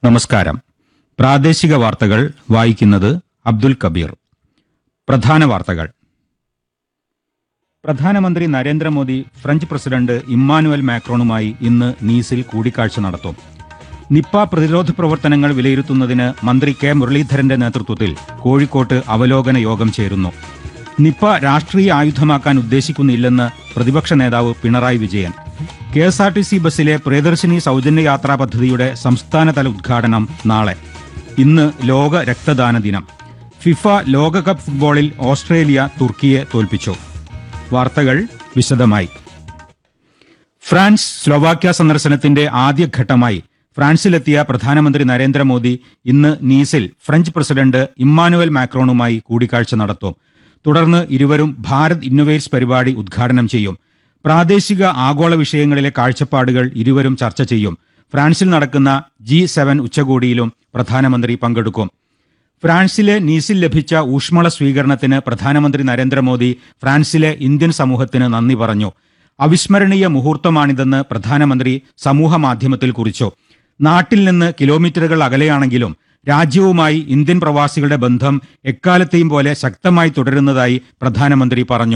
നമസ്കാരം പ്രാദേശിക വാർത്തകൾ വായിക്കുന്നത് അബ്ദുൽ കബീർ പ്രധാന വാർത്തകൾ പ്രധാനമന്ത്രി നരേന്ദ്രമോദി ഫ്രഞ്ച് പ്രസിഡന്റ് ഇമ്മാനുവൽ മാക്രോണുമായി ഇന്ന് നീസിൽ കൂടിക്കാഴ്ച നടത്തും നിപ്പ പ്രതിരോധ പ്രവർത്തനങ്ങൾ വിലയിരുത്തുന്നതിന് മന്ത്രി കെ മുരളീധരന്റെ നേതൃത്വത്തിൽ കോഴിക്കോട്ട് അവലോകന യോഗം ചേരുന്നു നിപ്പ രാഷ്ട്രീയ ആയുധമാക്കാൻ ഉദ്ദേശിക്കുന്നില്ലെന്ന് പ്രതിപക്ഷ നേതാവ് Pinarayi Vijayan K S R T C ബസ്സിലെ പ്രിയദർശിനി സൗജന്യ യാത്രാ പദ്ധതിയുടെ സംസ്ഥാനതല ഉദ്ഘാടനം നാളെ ഇന്ന് ലോക രക്തദാന ദിനം ഫിഫ ലോകകപ്പ് ഫുട്ബോളിൽ ഓസ്ട്രേലിയ തുർക്കിയെ തോൽപ്പിച്ചു വാർത്തകൾ വിശദമായി ഫ്രാൻസ് സ്ലോവാക്യ സന്ദർശനത്തിന്റെ ആദ്യഘട്ടമായി ഫ്രാൻസിലെത്തിയ പ്രധാനമന്ത്രി നരേന്ദ്രമോദി ഇന്ന് നീസിൽ ഫ്രഞ്ച് പ്രസിഡന്റ് ഇമ്മാനുവൽ മാക്രോണുമായി കൂടിക്കാഴ്ച നടത്തും തുടർന്ന് ഇരുവരും ഭാരത് ഇന്നൊവേറ്റ്സ് പരിപാടി ഉദ്ഘാടനം ചെയ്യും പ്രാദേശിക ആഗോള വിഷയങ്ങളിലെ കാഴ്ചപ്പാടുകൾ ഇരുവരും ചർച്ച ചെയ്യും ഫ്രാൻസിൽ നടക്കുന്ന ജി സെവൻ ഉച്ചകോടിയിലും പ്രധാനമന്ത്രി പങ്കെടുക്കും ഫ്രാൻസിലെ നീസിൽ ലഭിച്ച ഊഷ്മള സ്വീകരണത്തിന് പ്രധാനമന്ത്രി നരേന്ദ്രമോദി ഫ്രാൻസിലെ ഇന്ത്യൻ സമൂഹത്തിന് നന്ദി പറഞ്ഞു അവിസ്മരണീയ മുഹൂർത്തമാണിതെന്ന് പ്രധാനമന്ത്രി സമൂഹ മാധ്യമത്തിൽ കുറിച്ചു നാട്ടിൽ നിന്ന് കിലോമീറ്ററുകൾ അകലെയാണെങ്കിലും രാജ്യവുമായി ഇന്ത്യൻ പ്രവാസികളുടെ ബന്ധം എക്കാലത്തെയും പോലെ ശക്തമായി തുടരുന്നതായി പ്രധാനമന്ത്രി പറഞ്ഞു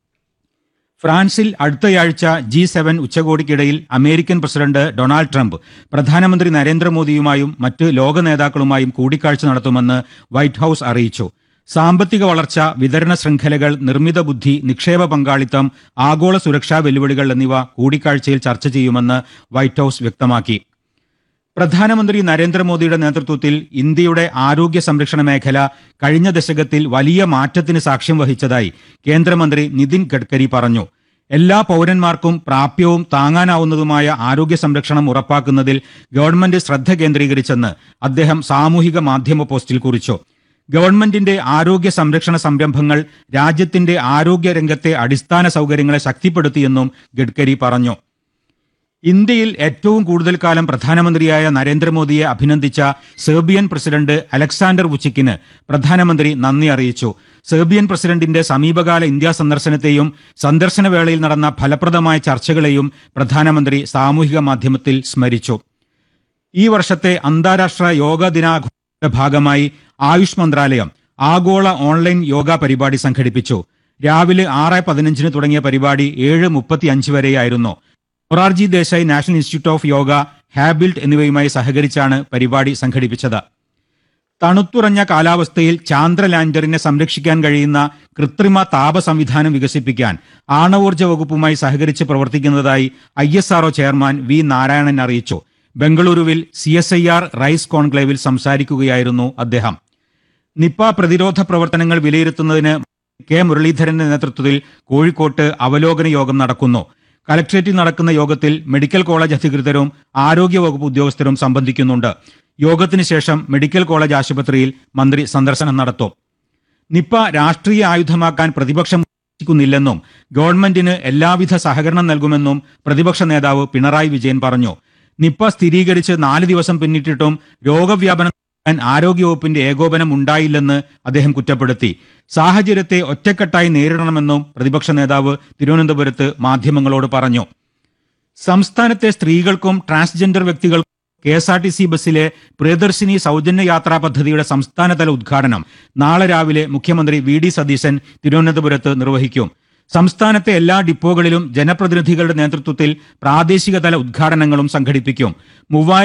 ഫ്രാൻസിൽ അടുത്തയാഴ്ച ജി സെവൻ ഉച്ചകോടിക്കിടയിൽ അമേരിക്കൻ പ്രസിഡന്റ് ഡൊണാൾഡ് ട്രംപ് പ്രധാനമന്ത്രി നരേന്ദ്രമോദിയുമായും മറ്റ് ലോക നേതാക്കളുമായും കൂടിക്കാഴ്ച നടത്തുമെന്ന് വൈറ്റ് ഹൌസ് അറിയിച്ചു സാമ്പത്തിക വളർച്ച വിതരണ ശൃംഖലകൾ നിർമ്മിത ബുദ്ധി നിക്ഷേപ പങ്കാളിത്തം ആഗോള സുരക്ഷാ വെല്ലുവിളികൾ എന്നിവ കൂടിക്കാഴ്ചയിൽ ചർച്ച ചെയ്യുമെന്ന് വൈറ്റ് ഹൌസ് വ്യക്തമാക്കി പ്രധാനമന്ത്രി നരേന്ദ്രമോദിയുടെ നേതൃത്വത്തിൽ ഇന്ത്യയുടെ ആരോഗ്യ സംരക്ഷണ മേഖല കഴിഞ്ഞ ദശകത്തിൽ വലിയ മാറ്റത്തിന് സാക്ഷ്യം വഹിച്ചതായി കേന്ദ്രമന്ത്രി നിതിൻ ഗഡ്കരി പറഞ്ഞു എല്ലാ പൗരന്മാർക്കും പ്രാപ്യവും താങ്ങാനാവുന്നതുമായ ആരോഗ്യ സംരക്ഷണം ഉറപ്പാക്കുന്നതിൽ ഗവൺമെന്റ് ശ്രദ്ധ കേന്ദ്രീകരിച്ചെന്ന് അദ്ദേഹം സാമൂഹിക മാധ്യമ പോസ്റ്റിൽ കുറിച്ചു ഗവൺമെന്റിന്റെ ആരോഗ്യ സംരക്ഷണ സംരംഭങ്ങൾ രാജ്യത്തിന്റെ ആരോഗ്യ രംഗത്തെ അടിസ്ഥാന സൗകര്യങ്ങളെ ശക്തിപ്പെടുത്തിയെന്നും ഗഡ്കരി പറഞ്ഞു ഇന്ത്യയിൽ ഏറ്റവും കൂടുതൽ കാലം പ്രധാനമന്ത്രിയായ നരേന്ദ്രമോദിയെ അഭിനന്ദിച്ച സെർബിയൻ പ്രസിഡന്റ് അലക്സാണ്ടർ വുച്ചിക്കിന് പ്രധാനമന്ത്രി നന്ദി അറിയിച്ചു സെർബിയൻ പ്രസിഡന്റിന്റെ സമീപകാല ഇന്ത്യ സന്ദർശനത്തെയും സന്ദർശന വേളയിൽ നടന്ന ഫലപ്രദമായ ചർച്ചകളെയും പ്രധാനമന്ത്രി സാമൂഹിക മാധ്യമത്തിൽ സ്മരിച്ചു ഈ വർഷത്തെ അന്താരാഷ്ട്ര യോഗ ദിനാഘോഷത്തിന്റെ ഭാഗമായി ആയുഷ് മന്ത്രാലയം ആഗോള ഓൺലൈൻ യോഗ പരിപാടി സംഘടിപ്പിച്ചു രാവിലെ ആറ് പതിനഞ്ചിന് തുടങ്ങിയ പരിപാടി ഏഴ് മുപ്പത്തി അഞ്ച് വരെയായിരുന്നു Morarji Desai national institute of yoga ഹാബിൽറ്റ് എന്നിവയുമായി സഹകരിച്ചാണ് പരിപാടി സംഘടിപ്പിച്ചത് തണുത്തുറഞ്ഞ കാലാവസ്ഥയിൽ ചാന്ദ്ര ലാൻഡറിനെ സംരക്ഷിക്കാൻ കഴിയുന്ന കൃത്രിമ താപ സംവിധാനം വികസിപ്പിക്കാൻ ആണവോർജ്ജ വകുപ്പുമായി സഹകരിച്ച് പ്രവർത്തിക്കുന്നതായി I S R O chairman V Narayanan അറിയിച്ചു ബംഗളൂരുവിൽ C S I R rise കോൺക്ലേവിൽ സംസാരിക്കുകയായിരുന്നു അദ്ദേഹം നിപ്പ പ്രതിരോധ പ്രവർത്തനങ്ങൾ വിലയിരുത്തുന്നതിന് കെ മുരളീധരന്റെ നേതൃത്വത്തിൽ കോഴിക്കോട്ട് അവലോകന യോഗം നടക്കുന്നു കലക്ട്രേറ്റിൽ നടക്കുന്ന യോഗത്തിൽ മെഡിക്കൽ കോളേജ് അധികൃതരും ആരോഗ്യവകുപ്പ് ഉദ്യോഗസ്ഥരും സംബന്ധിക്കുന്നുണ്ട് യോഗത്തിന് ശേഷം മെഡിക്കൽ കോളേജ് ആശുപത്രിയിൽ മന്ത്രി സന്ദർശനം നടത്തും നിപ്പ രാഷ്ട്രീയ ആയുധമാക്കാൻ പ്രതിപക്ഷം ഉദ്ദേശിക്കുന്നില്ലെന്നും ഗവൺമെന്റിന് എല്ലാവിധ സഹകരണം നൽകുമെന്നും പ്രതിപക്ഷ നേതാവ് പിണറായി വിജയൻ പറഞ്ഞു നിപ്പ സ്ഥിരീകരിച്ച് നാല് ദിവസം പിന്നിട്ടിട്ടും രോഗവ്യാപനം തടയാൻ ആരോഗ്യവകുപ്പിന്റെ ഏകോപനം ഉണ്ടായില്ലെന്ന് അദ്ദേഹം കുറ്റപ്പെടുത്തി സാഹചര്യത്തെ ഒറ്റക്കെട്ടായി നേരിടണമെന്നും പ്രതിപക്ഷ നേതാവ് തിരുവനന്തപുരത്ത് മാധ്യമങ്ങളോട് പറഞ്ഞു സംസ്ഥാനത്തെ സ്ത്രീകൾക്കും ട്രാൻസ്ജെൻഡർ വ്യക്തികൾക്കും K S R T C ബസ്സിലെ പ്രിയദർശിനി സൗജന്യ യാത്രാ പദ്ധതിയുടെ സംസ്ഥാനതല ഉദ്ഘാടനം നാളെ രാവിലെ മുഖ്യമന്ത്രി വി ഡി സതീശൻ തിരുവനന്തപുരത്ത് നിർവഹിക്കും സംസ്ഥാനത്തെ എല്ലാ ഡിപ്പോകളിലും ജനപ്രതിനിധികളുടെ നേതൃത്വത്തിൽ പ്രാദേശിക തല ഉദ്ഘാടനങ്ങളും സംഘടിപ്പിക്കും മൂവായിരം